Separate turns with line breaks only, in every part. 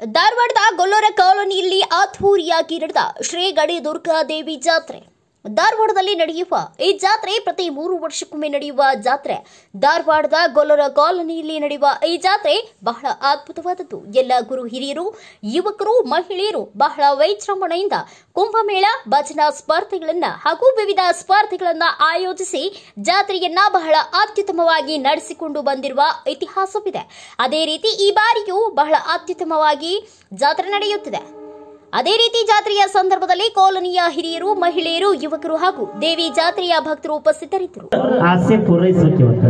ಧಾರವಾಡದ ಗೊಲ್ಲೂರ ಕಾಲೋನಿಯಲ್ಲಿ ಅದ್ಧೂರಿಯಾಗಿ ನಡೆದ ಶ್ರೀ ಗಡಿ ದುರ್ಗಾದೇವಿ ಜಾತ್ರೆ ಧಾರವಾಡದಲ್ಲಿ ನಡೆಯುವ ಈ ಜಾತ್ರೆ ಪ್ರತಿ ಮೂರು ವರ್ಷಕ್ಕೊಮ್ಮೆ ನಡೆಯುವ ಜಾತ್ರೆ ಧಾರವಾಡದ ಗೊಲ್ಲೂರ ಕಾಲೋನಿಯಲ್ಲಿ ನಡೆಯುವ ಈ ಜಾತ್ರೆ ಬಹಳ ಅದ್ಭುತವಾದದ್ದು ಎಲ್ಲ ಗುರು ಹಿರಿಯರು ಯುವಕರು ಮಹಿಳೆಯರು ಬಹಳ ವೈಜೃಂಭಣೆಯಿಂದ ಕುಂಭಮೇಳ ಭಜನಾ ಸ್ಪರ್ಧೆಗಳನ್ನ ಹಾಗೂ ವಿವಿಧ ಸ್ಪರ್ಧೆಗಳನ್ನ ಆಯೋಜಿಸಿ ಜಾತ್ರೆಯನ್ನ ಬಹಳ ಅತ್ಯುತ್ತಮವಾಗಿ ನಡೆಸಿಕೊಂಡು ಬಂದಿರುವ ಇತಿಹಾಸವಿದೆ ಅದೇ ರೀತಿ ಈ ಬಾರಿಯೂ ಬಹಳ ಅತ್ಯುತ್ತಮವಾಗಿ ಜಾತ್ರೆ ನಡೆಯುತ್ತಿದೆ ಅದೇ ರೀತಿ ಜಾತ್ರೆಯ ಸಂದರ್ಭದಲ್ಲಿ ಕಾಲೋನಿಯ ಹಿರಿಯರು ಮಹಿಳೆಯರು ಯುವಕರು ಹಾಗೂ ದೇವಿ ಜಾತ್ರೆಯ ಭಕ್ತರು ಉಪಸ್ಥಿತರಿದ್ದರು
ಆಸೆ ಪೂರೈಸೋಕೆ ಇವತ್ತು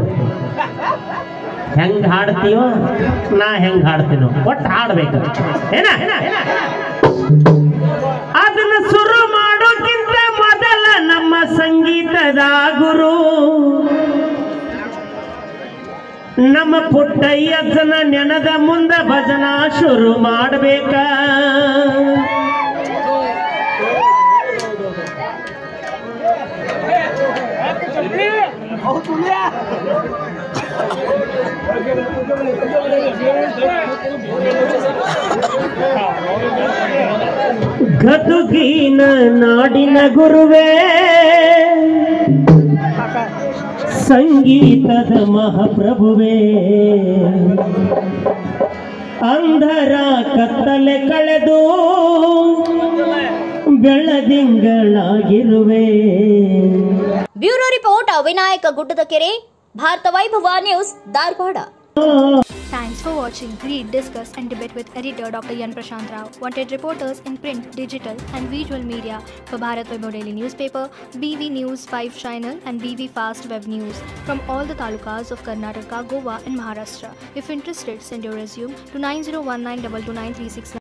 ಹೆಂಗ್ ಹಾಡ್ತೀವೋ ನಾ ಹೆಂಗ್ ಹಾಡ್ತೀನೋ ಒಟ್ಟು ಹಾಡ್ಬೇಕು ಏನ ಅದನ್ನ ಶುರು ಮಾಡೋಕ್ಕಿಂತ ಮೊದಲ ನಮ್ಮ ಸಂಗೀತದ ಗುರು ನಮ್ಮ ಪುಟ್ಟಯ್ಯಜ್ಜನ ನೆನದ ಮುಂದ ಭಜನಾ ಶುರು ಮಾಡಬೇಕ ಗದುಗಿನ ನಾಡಿನ ಗುರುವೇ ಸಂಗೀತದ ಮಹಾಪ್ರಭುವೇ ಅಂಧರ ಕತ್ತಲೆ ಕಳೆದು ಬೆಳದಿಂಗಳಾಗಿರುವೆ
ಬ್ಯೂರೋ ರಿಪೋರ್ಟ್ ವಿನಾಯಕ ಗುಡ್ಡದ ಕೆರೆ Bharata Vaibhava news Dharwad
Thanks for watching. Read, discuss, and debate with editor Dr. Yan Prashant Rao. Wanted reporters in print, digital, and visual media for Bharat Vaibhav Daily Newspaper, BV News 5 Channel, and BV Fast Web News from all the talukas of Karnataka, Goa, and Maharashtra. If interested, send your resume to 9019229369.